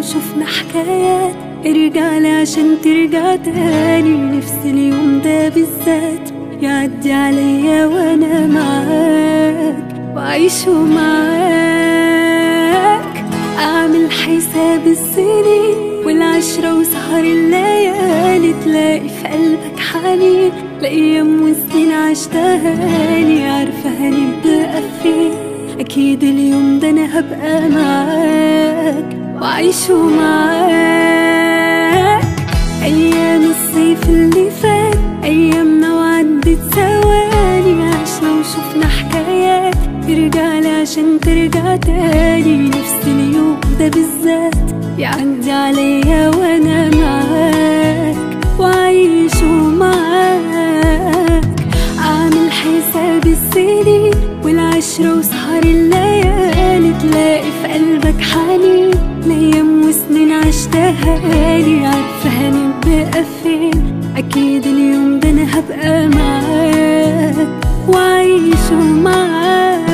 وشفنا حكايات ارجع لي عشان ترجع تاني نفس اليوم ده بالذات يعدي عليا وانا معاك وعيشه معاك اعمل حساب السنين والعشرة وسهر الليالي تلاقي في قلبك حنين لأيام وسنين عشتها لي عارفة هنبقى فين أكيد اليوم ده أنا هبقى معاك وعيشه معاك أيام الصيف اللي فات أيامنا وعدت ثواني عشنا وشفنا حكايات ترجع لي عشان ترجع تاني نفس اليوم ده بالذات يعدي عليا وانا معاك وعيشه معاك اعمل حساب السنين والعشرة وسهر الليالي تلاقي في قلبك حنين لأيام وسنين عشتها لي عارفة هنبقى فين أكيد اليوم ده أنا هبقى معاك وعيشه معاك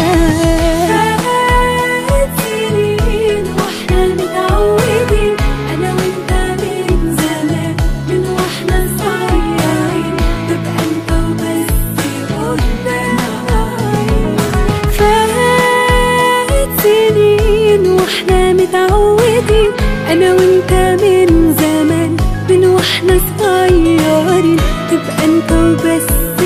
فات سنين واحنا متعودين أنا وأنت من زمان من واحنا صغيرين تبقى أنت وبس قدامي فات سنين واحنا متعودين أنا وأنت من زمان من واحنا صغيرين تبقى أنت وبس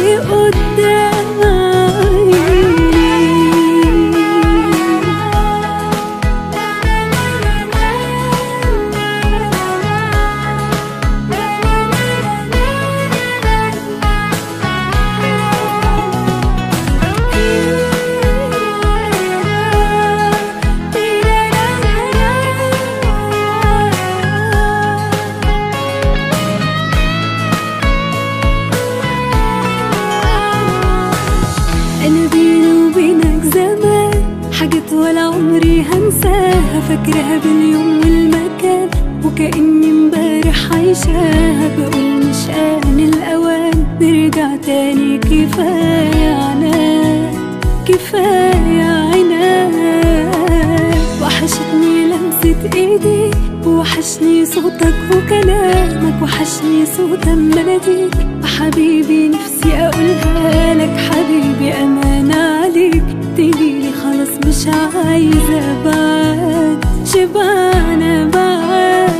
أنا بيني وبينك زمان حاجات ولا عمري هنساها فاكرها باليوم والمكان وكأني امبارح عايشاها بقول مش آن الأوان نرجع تاني كفاية عناد كفاية عناد وحشتني لمسة ايديك وحشني صوتك وكلامك وحشني صوت مناديك وحبيبي نفسي اقولها لك حبيبي امانة عليك تجيلي خلاص مش عايزة بعد شبعانة بعد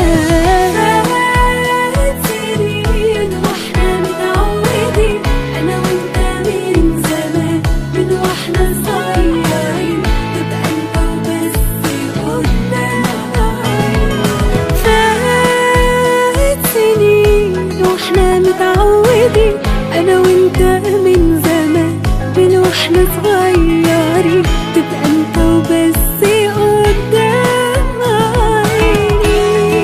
فات سنين واحنا متعودين انا وانت من زمان من واحنا صغيرين تبقى انت وبس قدامي فات سنين واحنا متعودين انا وانت من زمان من واحنا صغيرين تبقى انت وبس قدام عيني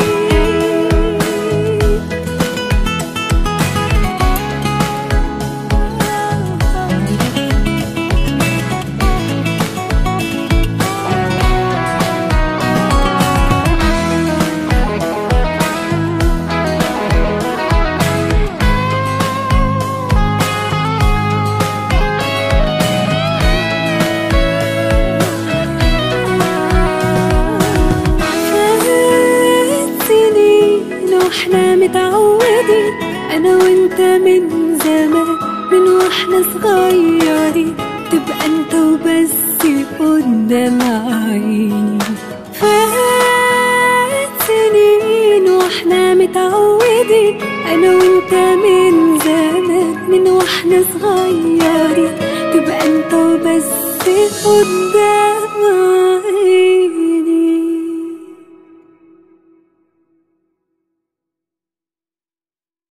فات سنين واحنا متعودين انا وانت من زمان من واحنا صغيرين تبقى انت وبس قدام عيني فات سنين واحنا متعودين انا وانت من زمان من واحنا صغيرين تبقى انت وبس قدام عيني